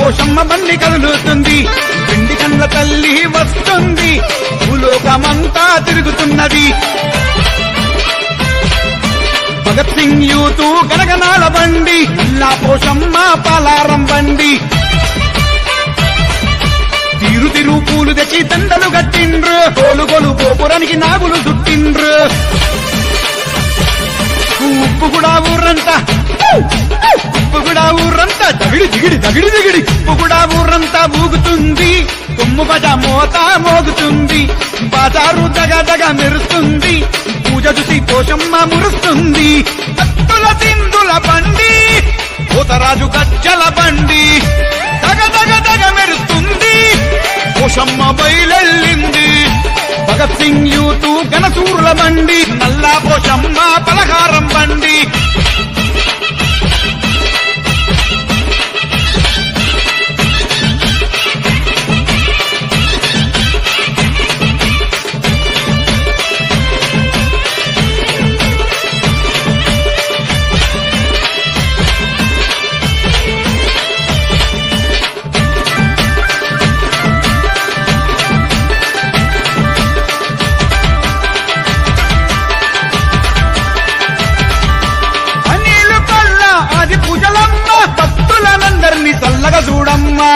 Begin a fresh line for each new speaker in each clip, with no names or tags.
పోషమ్మ బండి కదులుతుంది పిండి కళ్ళ తల్లి వస్తుంది భూలోకమంతా తిరుగుతున్నది భగత్ సింగ్ యూతు గనగనాల బండి నల్లా పోషమ్మ పలారం బండి తీరు తిరు పూలు తెచ్చి దండలు కట్టిండ్రు గోలు గోలు గోపురానికి నాగులు చుట్టిండ్రు ఉప్పు కూడా ఊర్రంతా ఉప్పు కూడా ఊర్రంతా దగిడి దిగిడి దగిడి దిగిడి ఉప్పు కూడా ఊర్రంతా ఊగుతుంది కొమ్ము బజ మోత మోగుతుంది బాజారు దగ దగ మెరుస్తుంది పూజ చూసి పోషమ్మ మురుస్తుంది కత్తుల తిందుల బండి పోతరాజు గజ్జల బండి దగ దగ దగ మెరుస్తుంది పోషమ్మ బయలెళ్ళింది భగత్ సింగ్ యూతు గనసూరుల బండి నల్లా పోషమ్మ పలహారం బండి అనిలు కళ్ళ ఆది పూజలమ్మ భక్తులనందరినీ చల్లగా చూడమ్మా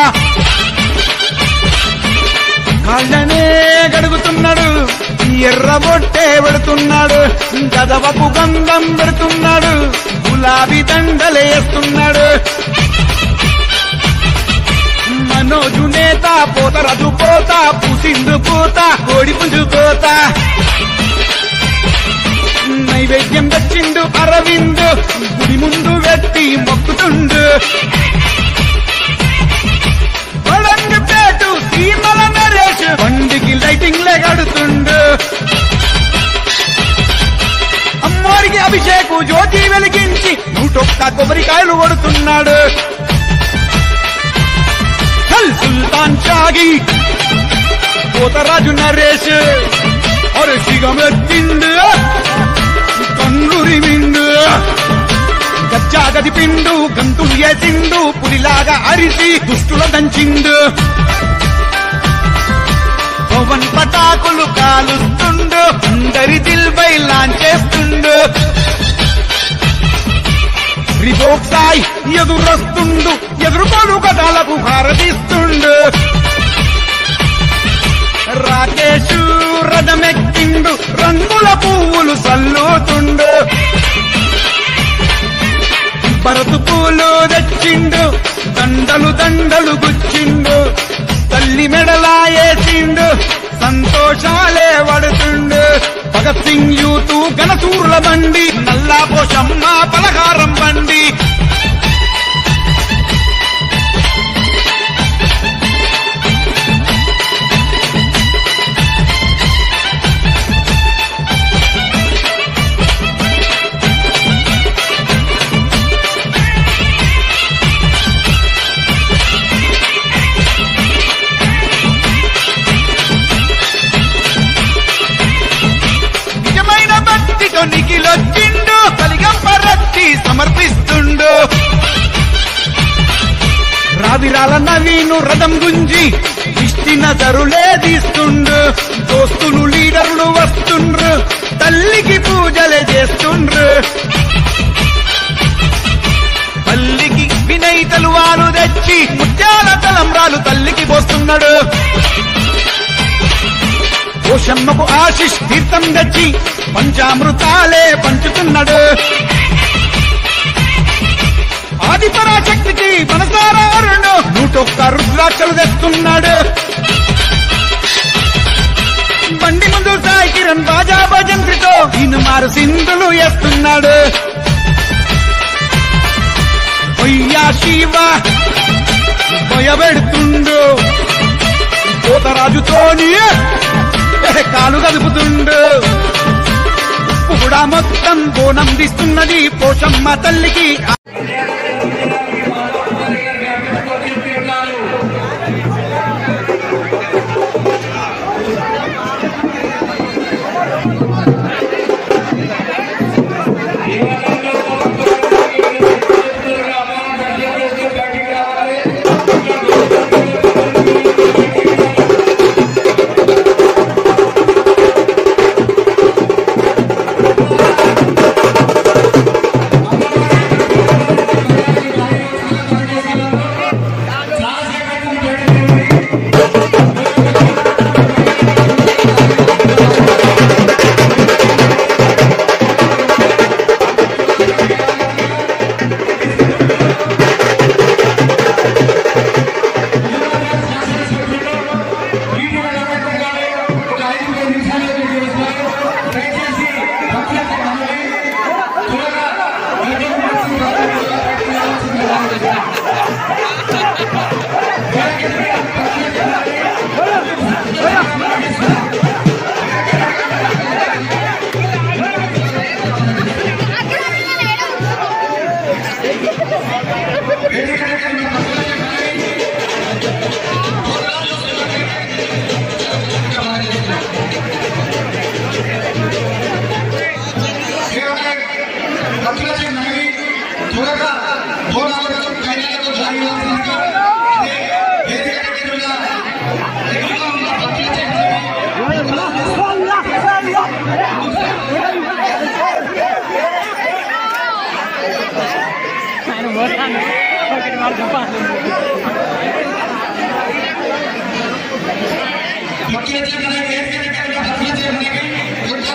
కాళ్ళనే గడుగుతున్నాడు ఎర్ర బొట్టే పెడుతున్నాడు గదవకు గంధం పెడుతున్నాడు గులాబీ దండలేస్తున్నాడు మనోజు నేత పోతరజు పోత పుసిందు పోత కోడి పుంజు పోత నైవేద్యం తెచ్చిండు అరవింద్ గుడి ముందు వెట్టి మొక్కుతుండు పేటు సీమల నరేష్ బండికి లైటింగ్ లెగడుతుండు అమ్మవారికి అభిషేకు జ్యోతి వెలిగించి నూటొక్క కొబ్బరికాయలు కొడుతున్నాడు చల్ సుల్తాన్ షాగి పోతరాజు నరేష్ అరసిగమెత్తిండు కన్నురి మిండు గచ్చా గదిపిండు గంతులు ఏసిండు పులిలాగా అరిసి దుష్టుల దంచిండు పవన్ పటాకులు కాలుస్తుండు అందరి దిల్పై లాంచేస్తుండు రిపోక్ సాయి ఎదురొస్తుండు ఎదురుకోడు కథలకు భారతిస్తుండు రాకేష్ రథమెక్కిండు రంగుల పువ్వులు సల్లుతుండు భరతు పూలు తెచ్చిండు దండలు దండలు గుచ్చిండు తల్లి మెడలా వేసిండు సంతోషాలే పడుతుండు భగత్ సింగ్ యూతు గనసూరుల బండి నల్లా పోషమ్మ పలహారం బండి నిజమైన భక్తితో నిఖిలొచ్చిండు కలిగంప రక్తి సమర్పిస్తుండు రావిరాల నవీను రథం గుంజి ఇష్టిన ధరులే తీస్తుండు దోస్తులు లీడర్లు వస్తుండ్రు తల్లికి పూజలే చేస్తుండ్రు తల్లికి వినయ్ తలువాలు తెచ్చి ముత్యాల తలంబ్రాలు తల్లికి పోస్తున్నాడు పోషమ్మకు ఆశిష్ తీర్థం తెచ్చి పంచామృతాలే పంచుతున్నాడు ఆదిపరాశక్తికి మనసారా రెండు నూటొక్క రుద్రాక్షలు తెస్తున్నాడు బండి ముందు సాయి కిరణ్ బాజా భజంత్రితో ఈయన మారు సింధులు వేస్తున్నాడు పొయ్యా శివ భయపెడుతుండు పోతరాజుతోని కాలు కదుపుతుండు ఉప్పు కూడా మొత్తం బోనం తీస్తున్నది పోషమ్మ తల్లికి
ఈ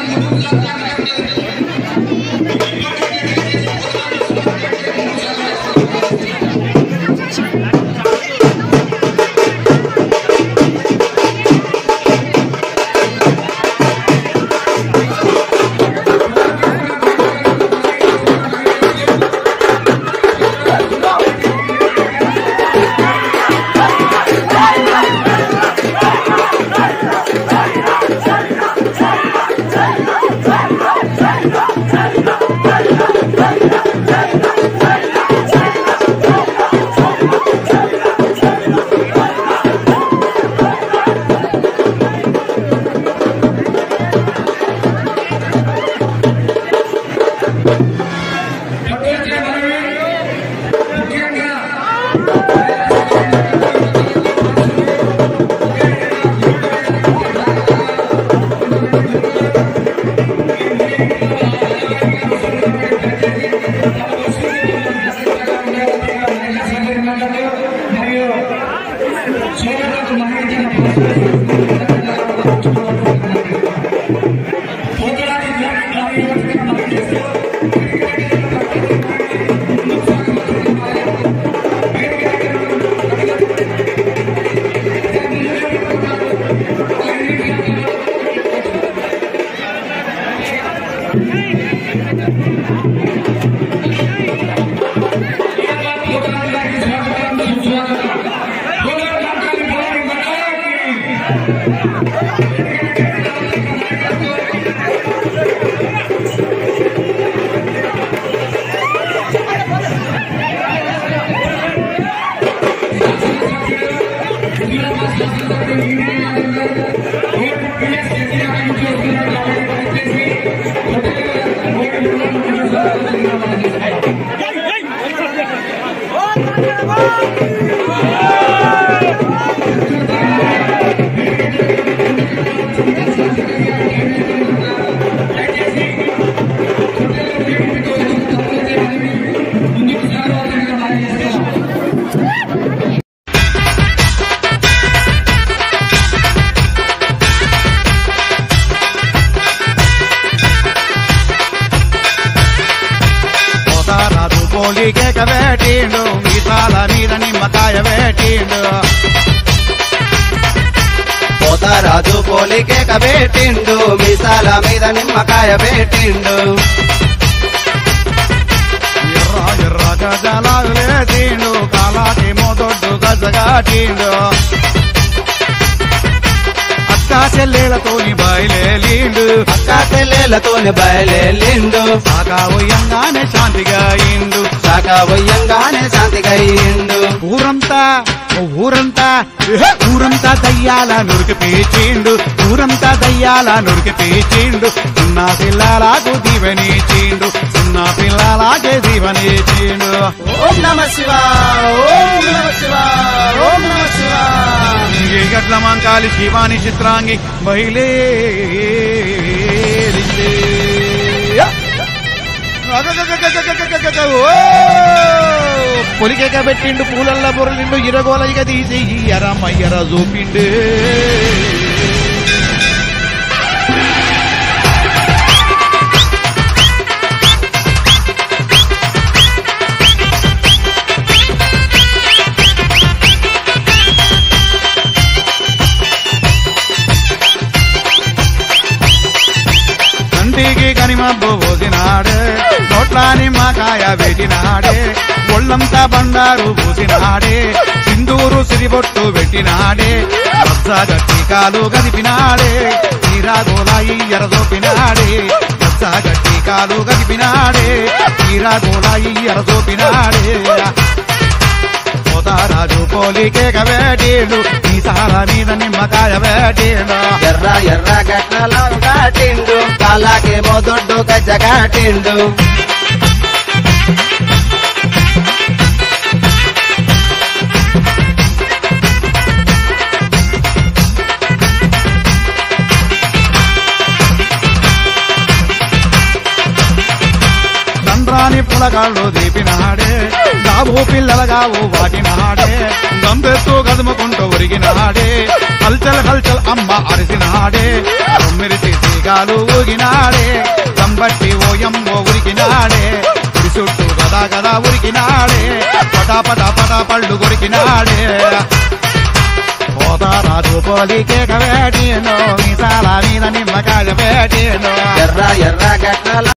మరియు సోదరులకు మహిళ
పోతారాజు పోలి కేక వేటిండు మీసాల మీద నిమ్మకాయ వేటిండు
పోతారాజు పోలికే కబేటిండు మీసాల మీద నిమ్మకాయ పెట్టిండు
ఎర్ర ఎర్ర గజలాలు లేచిండు కాలాకి మోదొడ్డు గజగాటిండు అక్కా చెల్లెలతోని బయలేలిండు
అక్క చెల్లెలతోని బయలుండు
సాగా ఉయ్యంగానే శాంతిగా ఇండు
శాఖ వయ్యంగానే శాంతిగా అయ్యిండు
ఊరంతా ఓ ఊరంతా ఎహె, ఊరంతా దయ్యాల నురికి పీచిండు ఊరంతా దయ్యాల నురికి పీచిండు చిన్న పిల్లలకు దీవెనిచిండు చిన్న పిల్లలకే దీవెనిచిండు
ఓం నమ శివ ఓం నమ శివ ఓం నమ శివ
ఈ గట్ల మంకాలి శివాని చిత్రాంగి బయలే పొలికేక పెట్టిండు పూలల్ల బొరలిండు ఇరగోల ఇక తీసి ఎరమయ్యర చూపిండు కంటికి కనిమబ్బు పోసినాడే నోట్ల నిమ్మకాయ పెట్టినాడే ఒళ్ళంతా బండారు పూసినాడే సింధూరు సిరిబొట్టు పెట్టినాడే గట్టి కాలు గదిపినాడే తీరాగోలాయి ఎరదోపినాడే గట్టి కాలు గదిపినాడే తీరాగోలాయి ఎరదోపినాడే పోతారాజు పోలికే కవేటీలు ఈ సార మీద నిమ్మకాయ వేటీలు
ఎర్ర ఎర్ర గట్లలో కాటిండు కాలాకేమో దొడ్డు గజ్జ కాటిండు
దండ్రాని పులగాళ్ళు దీపినాడే గాబు పిల్లలగావు వాటినాడే గంపెత్తు గదుముకుంటూ ఉరిగినాడే హల్చల్ హల్చల్ అమ్మ అరిసినాడే తొమ్మిది తీసి మేఘాలు ఊగినాడే దంబట్టి ఓయమ్మో ఉరికినాడే గుడి చుట్టూ గదా గదా ఉరికినాడే పటా పటా పటా పళ్ళు కొరికినాడే పోతారాజు పోలికేక వేటేనో మీసాల మీద నిమ్మకాయ వేటేనో
ఎర్ర ఎర్ర గట్ల